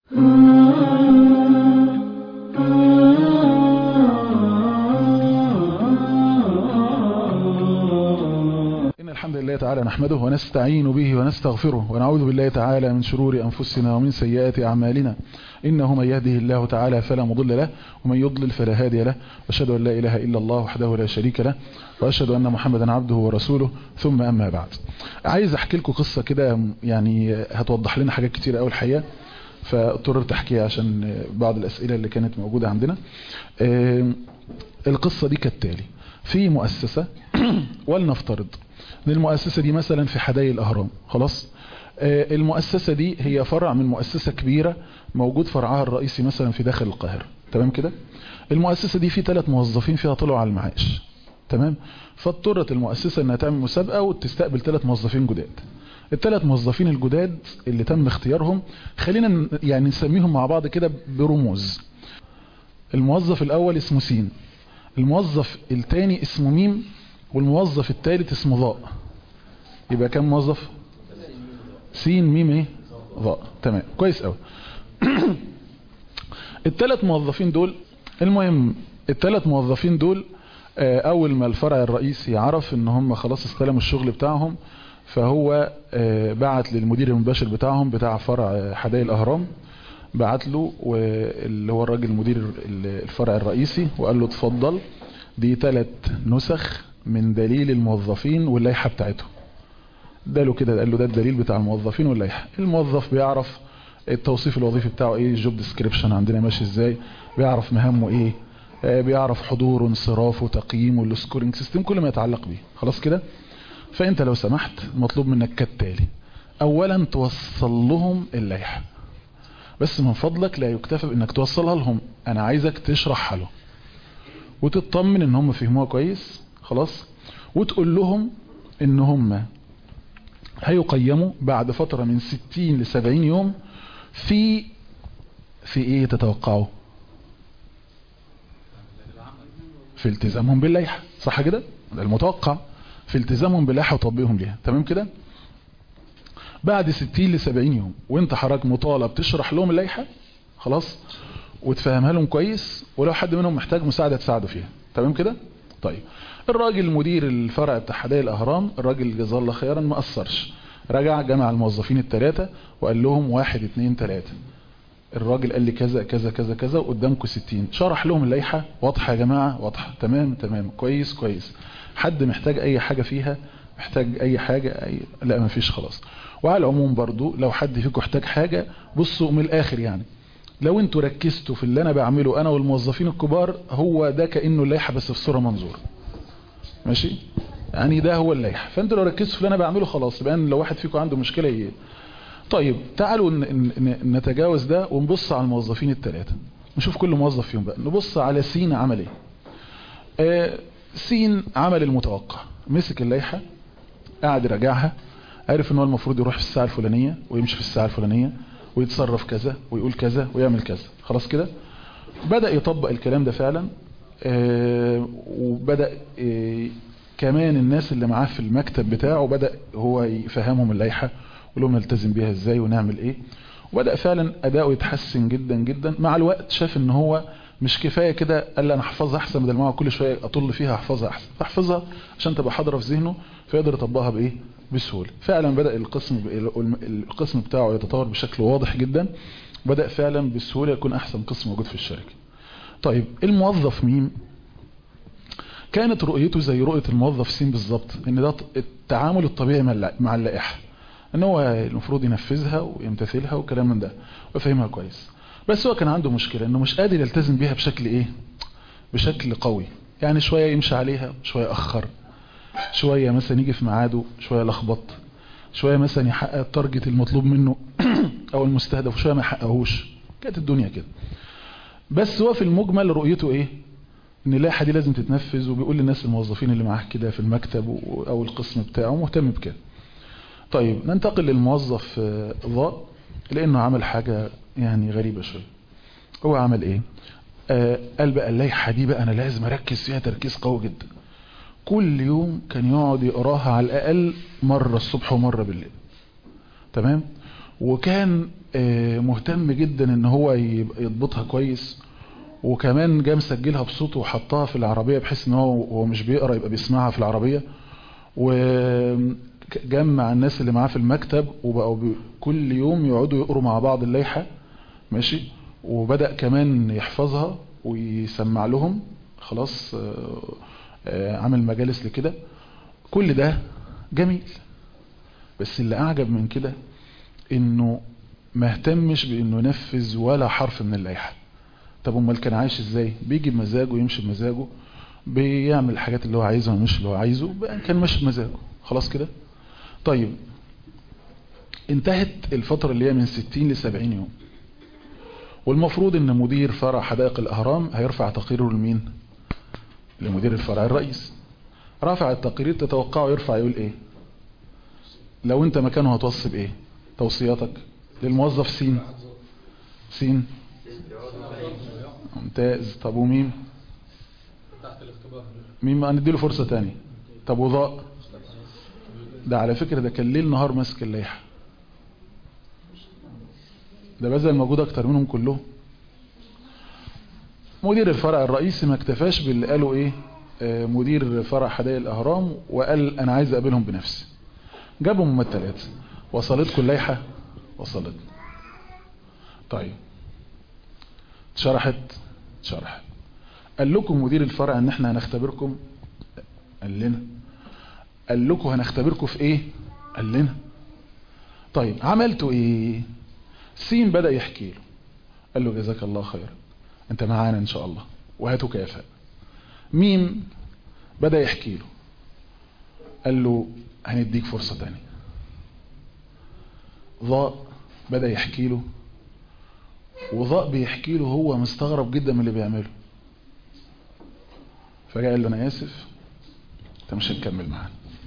إن الحمد لله تعالى نحمده ونستعين به ونستغفره ونعوذ بالله تعالى من شرور أنفسنا ومن سيئات أعمالنا إنه من يهده الله تعالى فلا مضل له ومن يضلل فلا هادي له وأشهد أن لا إله إلا الله وحده لا شريك له وأشهد أن محمدا عبده ورسوله ثم أما بعد عايز أحكي لكم قصة كده يعني هتوضح لنا حاجات كتير أول الحقيقة فاضطررت أحكيها عشان بعض الأسئلة اللي كانت موجودة عندنا القصة دي كالتالي في مؤسسة ولنفترض ان المؤسسة دي مثلا في حدائق الأهرام خلاص المؤسسة دي هي فرع من مؤسسة كبيرة موجود فرعها الرئيسي مثلا في داخل القاهرة تمام كده المؤسسة دي في ثلاث موظفين فيها طلعوا على المعاش تمام فاضطرت المؤسسة انها تعمل مسابقة وتستقبل ثلاث موظفين جداد الثلاث موظفين الجداد اللي تم اختيارهم خلينا يعني نسميهم مع بعض كده برموز الموظف الاول اسمه سين الموظف الثاني اسمه ميم والموظف الثالث اسمه ضاء يبقى كم موظف سين ميم ايه ضاء تمام كويس قوي الثلاث موظفين دول المهم الثلاث موظفين دول اول ما الفرع الرئيسي عرف ان هم خلاص استلموا الشغل بتاعهم فهو بعت للمدير المباشر بتاعهم بتاع فرع حدائق الاهرام بعت له اللي هو الراجل مدير الفرع الرئيسي وقال له اتفضل دي ثلاث نسخ من دليل الموظفين واللائحه بتاعتهم اداله كده قال له ده الدليل بتاع الموظفين واللائحه الموظف بيعرف التوصيف الوظيفي بتاعه ايه الجوب ديسكريبشن عندنا ماشي ازاي بيعرف مهامه ايه آه بيعرف حضوره انصرافه تقييمه السكورينج سيستم كل ما يتعلق بيه خلاص كده فانت لو سمحت مطلوب منك كالتالي اولا توصل لهم اللائحه بس من فضلك لا يكتفى بانك توصلها لهم انا عايزك تشرحها له وتطمن ان هم فهموها كويس خلاص وتقول لهم ان هم هيقيموا بعد فترة من 60 ل 70 يوم في في ايه تتوقعوا في التزامهم باللائحة صح كده ده المتوقع في التزامهم باللائحة وتطبيقهم ليها تمام كده بعد 60 ل 70 يوم وانت حضرتك مطالب تشرح لهم اللائحة خلاص وتفهمها لهم كويس ولو حد منهم محتاج مساعدة تساعده فيها تمام كده طيب الراجل مدير الفرع بتاع حدائق الاهرام الراجل جزاه الله خيرا ما قصرش رجع جمع الموظفين الثلاثه وقال لهم واحد اتنين ثلاثه الراجل قال لي كذا كذا كذا كذا وقدامكم 60 شرح لهم اللائحه واضحه يا جماعه واضحه تمام تمام كويس كويس حد محتاج اي حاجه فيها محتاج اي حاجه أي... لا ما فيش خلاص وعلى العموم برضو لو حد فيكم احتاج حاجه بصوا من الاخر يعني لو انتوا ركزتوا في اللي انا بعمله انا والموظفين الكبار هو ده كانه اللائحه بس في صوره منظور ماشي يعني ده هو اللائحه فانتوا لو ركزتوا في اللي انا بعمله خلاص يبقى لو واحد فيكم عنده مشكله ايه طيب تعالوا نتجاوز ده ونبص على الموظفين الثلاثه نشوف كل موظف فيهم بقى نبص على سين عمل ايه آه سين عمل المتوقع مسك اللائحه قعد يراجعها عرف ان هو المفروض يروح في الساعه الفلانيه ويمشي في الساعه الفلانيه ويتصرف كذا ويقول كذا ويعمل كذا خلاص كده بدأ يطبق الكلام ده فعلا آه وبدأ آه كمان الناس اللي معاه في المكتب بتاعه بدأ هو يفهمهم اللائحة ولهم نلتزم بيها ازاي ونعمل ايه وبدأ فعلا اداؤه يتحسن جدا جدا مع الوقت شاف ان هو مش كفاية كده قال انا احفظها احسن بدل ما كل شوية اطل فيها احفظها احسن فاحفظها عشان تبقى حاضرة في ذهنه فيقدر يطبقها بايه بسهولة فعلا بدأ القسم القسم بتاعه يتطور بشكل واضح جدا بدأ فعلا بسهولة يكون احسن قسم موجود في الشركة طيب الموظف مين كانت رؤيته زي رؤية الموظف سين بالظبط ان ده التعامل الطبيعي مع اللائحة ان هو المفروض ينفذها ويمتثلها وكلام من ده ويفهمها كويس بس هو كان عنده مشكلة انه مش قادر يلتزم بيها بشكل ايه بشكل قوي يعني شوية يمشي عليها شوية اخر شوية مثلا يجي في ميعاده شوية لخبط شوية مثلا يحقق التارجت المطلوب منه او المستهدف وشوية ما يحققهوش كانت الدنيا كده بس هو في المجمل رؤيته ايه ان اللائحه دي لازم تتنفذ وبيقول للناس الموظفين اللي معاه كده في المكتب او القسم بتاعه مهتم بكده طيب ننتقل للموظف ضاء لانه عمل حاجة يعني غريبة شوية هو عمل ايه آه قال بقى اللائحه دي بقى انا لازم اركز فيها تركيز قوي جدا كل يوم كان يقعد يقراها على الاقل مرة الصبح ومرة بالليل تمام وكان مهتم جدا ان هو يضبطها كويس وكمان جا مسجلها بصوته وحطها في العربية بحيث ان هو هو مش بيقرا يبقى بيسمعها في العربية وجمع الناس اللي معاه في المكتب وبقوا كل يوم يقعدوا يقروا مع بعض الليحة ماشي وبدأ كمان يحفظها ويسمع لهم خلاص عمل مجالس لكده كل ده جميل بس اللي اعجب من كده انه ما اهتمش بانه ينفذ ولا حرف من اللائحه طب امال كان عايش ازاي بيجي بمزاجه يمشي بمزاجه بيعمل الحاجات اللي هو عايزها ومش اللي هو عايزه كان ماشي بمزاجه خلاص كده طيب انتهت الفترة اللي هي من 60 ل 70 يوم والمفروض ان مدير فرع حدائق الاهرام هيرفع تقريره لمين لمدير الفرع الرئيس رافع التقرير تتوقعه يرفع يقول ايه لو انت مكانه هتوصي بايه توصياتك للموظف سين سين ممتاز طب وميم ميم هنديله فرصة تانية طب وضاء ده على فكرة ده كان ليل نهار ماسك الليحة ده بذل مجهود اكتر منهم كلهم مدير الفرع الرئيسي ما اكتفاش باللي قالوا ايه آه مدير فرع حدائق الاهرام وقال انا عايز اقابلهم بنفسي جابوا ممثلات وصلتكم الليحة وصلت طيب اتشرحت اتشرحت قال لكم مدير الفرع ان احنا هنختبركم قال لنا قال لكم هنختبركم في ايه قال لنا طيب عملتوا ايه سين بدأ يحكي له قال له جزاك الله خيرا انت معانا ان شاء الله وهتكافئ ميم بدأ يحكي له قال له هنديك فرصة تانية ضاء بدأ يحكي له وضاء بيحكي له هو مستغرب جدا من اللي بيعمله فجاء قال له انا اسف انت مش هتكمل معانا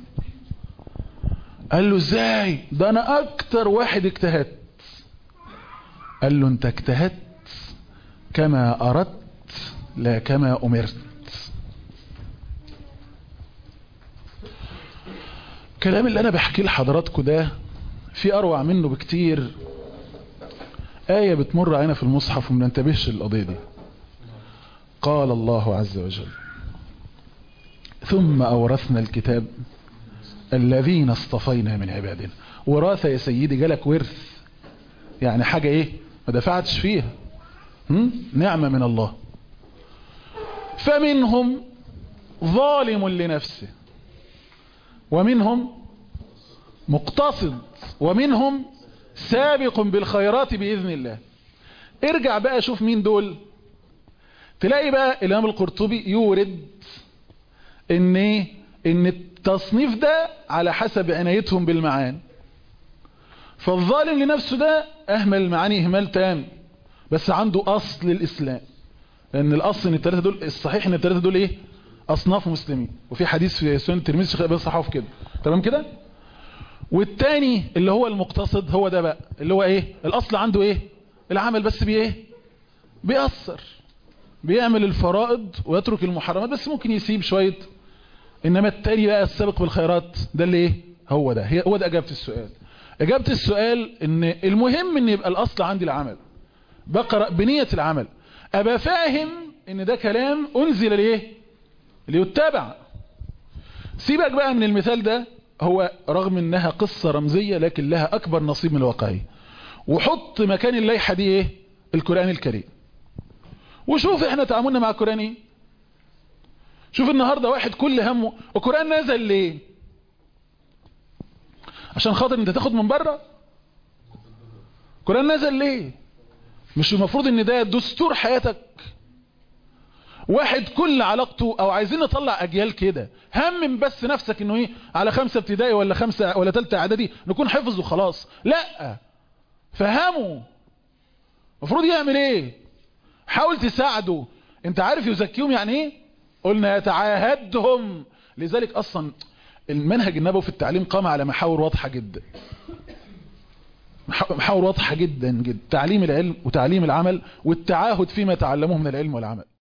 قال له ازاي ده انا اكتر واحد اجتهدت قال له انت اجتهدت كما اردت لا كما امرت الكلام اللي انا بحكي لحضراتكم ده في اروع منه بكتير آية بتمر علينا في المصحف وما ننتبهش للقضية دي قال الله عز وجل ثم أورثنا الكتاب الذين اصطفينا من عبادنا وراثة يا سيدي جالك ورث يعني حاجة ايه ما دفعتش فيها هم؟ نعمة من الله فمنهم ظالم لنفسه ومنهم مقتصد ومنهم سابق بالخيرات بإذن الله ارجع بقى شوف مين دول تلاقي بقى الإمام القرطبي يورد ان ايه ان التصنيف ده على حسب عنايتهم بالمعاني فالظالم لنفسه ده اهمل المعاني اهمال تام بس عنده اصل الاسلام لان الاصل ان الثلاثه دول الصحيح ان الثلاثه دول ايه اصناف مسلمين وفي حديث في سنن الترمذي شيخ ابي صحاف كده تمام كده والتاني اللي هو المقتصد هو ده بقى اللي هو ايه الاصل عنده ايه العمل بس بيه ايه بيأثر بيعمل الفرائض ويترك المحرمات بس ممكن يسيب شوية انما التاني بقى السابق بالخيرات ده اللي ايه هو ده هي هو ده اجابة السؤال اجابة السؤال ان المهم ان يبقى الاصل عندي العمل بقرأ بنية العمل ابقى فاهم ان ده كلام انزل ليه ليتبع سيبك بقى من المثال ده هو رغم انها قصة رمزية لكن لها اكبر نصيب من الواقعية وحط مكان الليحة دي ايه القرآن الكريم وشوف احنا تعاملنا مع القرآن ايه شوف النهاردة واحد كل همه القرآن نزل ليه عشان خاطر انت تاخد من بره القرآن نزل ليه مش المفروض ان ده دستور حياتك واحد كل علاقته او عايزين نطلع اجيال كده همم بس نفسك انه ايه على خمسة ابتدائي ولا خمسة ولا تالتة اعدادي نكون حفظ وخلاص لا فهمه المفروض يعمل ايه حاول تساعده انت عارف يزكيهم يعني ايه قلنا يتعاهدهم لذلك اصلا المنهج النبوي في التعليم قام على محاور واضحة جدا محاور واضحة جدا جدا تعليم العلم وتعليم العمل والتعاهد فيما تعلموه من العلم والعمل